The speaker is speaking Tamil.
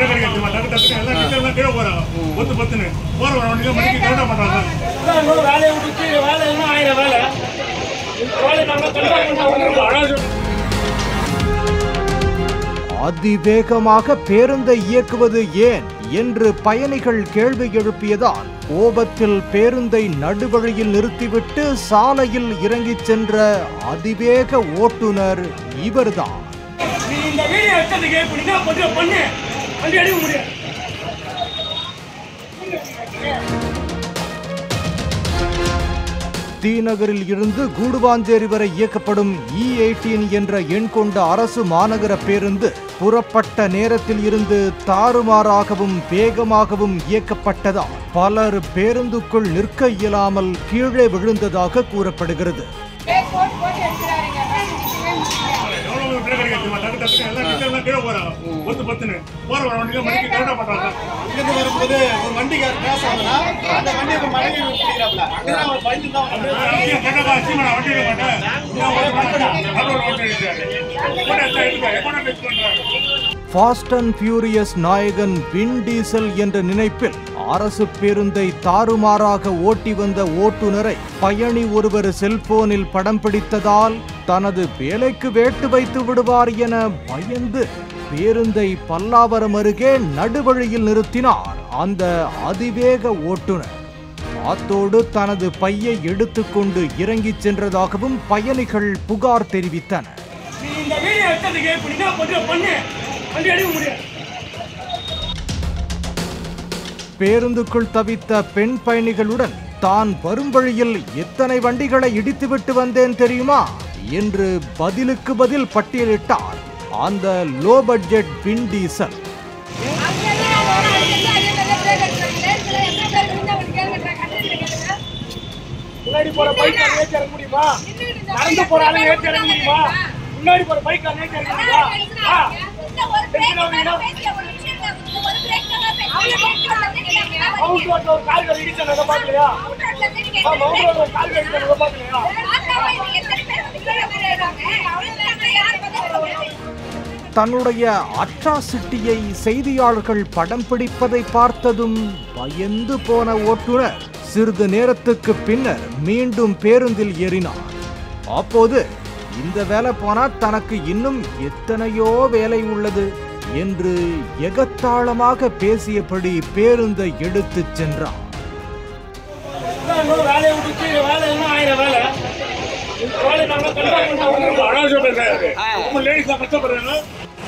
பிரேக் அடிக்க மாட்டாங்க டக்குனு எல்லாம் நிக்கிறவங்க கீழே போறாங்க ஒத்து பத்துன்னு போற வர வண்டியில மணிக்கு கரெக்டா மாட்டாங்க இன்னும் வேலையை விட்டுட்டு வேலை இன்னும் ஆயிரம் வேலை இந்த வேலை நாங்கள் கண்டிப்பாக பண்ணுறோம் அழகு அதிவேகமாக பேருந்தை இயக்குவது ஏன் என்று பயணிகள் கேள்வி எழுப்பியதால் கோபத்தில் பேருந்தை நடுவழியில் நிறுத்திவிட்டு சாலையில் இறங்கிச் சென்ற அதிவேக ஓட்டுநர் இவர்தான் நீ இந்த வீடியோ எடுத்ததுக்கு இப்போ நீ என்ன பண்ணுற பண்ணு வண்டி அடிக்க முடியாது தீநகரில் இருந்து கூடுவாஞ்சேரி வரை இயக்கப்படும் இ எயிட்டீன் என்ற எண் கொண்ட அரசு மாநகர பேருந்து புறப்பட்ட நேரத்தில் இருந்து தாறுமாறாகவும் வேகமாகவும் இயக்கப்பட்டதால் பலர் பேருந்துக்குள் நிற்க இயலாமல் கீழே விழுந்ததாக கூறப்படுகிறது போட்டு போட்டு எடுக்கிறாருங்க எவ்வளவு பிரேக் அடிக்க மாட்டாங்க டக்குனு எல்லாம் நிக்கிறவங்க கீழே போறாங்க ஒத்து பத்துன்னு போற வர வண்டியில மணிக்கு கரெக்டா மாட்டாங்க இங்கிருந்து வரும்போது ஒரு வண்டிக்கார கிராஸ் ஆகுதுன்னா அந்த வண்டியை இப்ப மடங்கி பிடிக்கிறாப்ல அங்கதான் அவர் பயந்து தான் வந்தாரு. கேட்டா சீமா நான் வண்டி எடுக்க மாட்டேன் நான் ஒரு வண்டி அவரோட வண்டி எடுத்தாரு கூட எடுத்தா எடுக்க எப்போ மிஸ் பண்றாங்க ஃபாஸ்ட் அண்ட் ஃபியூரியஸ் நாயகன் வின் டீசல் என்ற நினைப்பில் அரசு பேருந்தை தாறுமாறாக ஓட்டி வந்த ஓட்டுநரை பயணி ஒருவர் செல்போனில் படம் பிடித்ததால் தனது வேலைக்கு வேட்டு வைத்து விடுவார் என பயந்து பேருந்தை பல்லாவரம் அருகே நடுவழியில் நிறுத்தினார் அந்த அதிவேக ஓட்டுநர் அத்தோடு தனது பையை எடுத்துக்கொண்டு இறங்கிச் சென்றதாகவும் பயணிகள் புகார் தெரிவித்தனர் நீ இந்த வீடியோ எடுத்ததுக்கு இப்போ நீ என்ன பண்ணுற பண்ணு வண்டி அடிக்க முடியாது பேருந்துக்குள் தவித்த பெண் பயணிகளுடன் தான் வரும் வழியில் எத்தனை வண்டிகளை இடித்துவிட்டு வந்தேன் தெரியுமா என்று பதிலுக்கு பதில் பட்டியலிட்டார் அந்த லோ பட்ஜெட் வின் டீசல் முன்னாடி போற பைக் ஏற்றி இறங்க முடியுமா நடந்து போற ஆளு ஏற்றி இறங்க முடியுமா முன்னாடி போற பைக் ஏற்றி இறங்க முடியுமா ஆ, மவுண்ட் ரோட்ல ஒரு கார் கறி இடிச்சு அதை பார்க்கலையா ஆ, மவுண்ட் ரோட்ல ஒரு கார் கறி இடிச்சு அதை பார்க்கலையா தன்னுடைய அட்ராசிட்டியை செய்தியாளர்கள் படம் பிடிப்பதை பார்த்ததும் பயந்து போன ஓட்டுநர் சிறிது நேரத்துக்கு பின்னர் மீண்டும் பேருந்தில் ஏறினார் அப்போது இந்த வேலை போனா தனக்கு இன்னும் எத்தனையோ வேலை உள்ளது என்று எகத்தாளமாக பேசியபடி பேருந்தை எடுத்துச் சென்றார் இன்னும் வேலையை விட்டுட்டு வேலை இன்னும் ஆயிரம் வேலை இந்த வேலை நாங்கள் கண்டிப்பாக பண்ணுறோம் அழகா சொல்றாரு ரொம்ப லேடிஸ் கஷ்டப்படுறாங்க